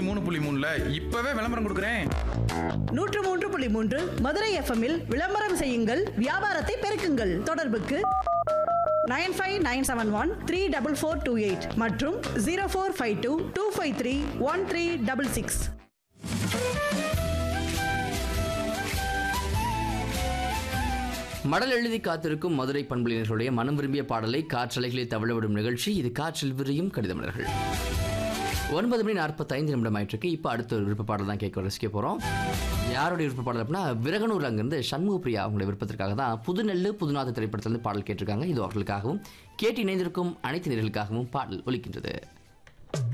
மூணு புள்ளி மூணுல இப்பவே விளம்பரம் கொடுக்குறேன் நூற்று மூன்று புள்ளி மூன்று மதுரை எஃப்எம்மில் விளம்பரம் செய்யுங்கள் வியாபாரத்தை பெருக்குங்கள் தொடர்புக்கு nine five nine seven one three double four two eight மற்றும் zero four five two two five three one three double six மடல் எழுதி காத்திருக்கும் மதுரை பண்புலினர்களுடைய மனம் விரும்பிய பாடலை காற்றலைகளில் தவழவிடும் நிகழ்ச்சி இது காற்றில் விரியும் கடிதமலர்கள் ஒன்பது மணி நாற்பத்தைந்து நிமிடம் ஆயிட்டிருக்கு இப்போ அடுத்த ஒரு விருப்ப பாடல் தான் கேட்க ரசிக்க போகிறோம் யாருடைய விருப்ப பாடல் அப்படின்னா விரகனூர் அங்கிருந்து சண்முக பிரியா அவங்களுடைய விருப்பத்திற்காக தான் புதுநெல்லு புதுநாத திரைப்படத்திலிருந்து பாடல் கேட்டிருக்காங்க இது அவர்களுக்காகவும் கேட்டு இணைந்திருக்கும் அனைத்து நேர்களுக்காகவும் பாடல் ஒலிக்கின்றது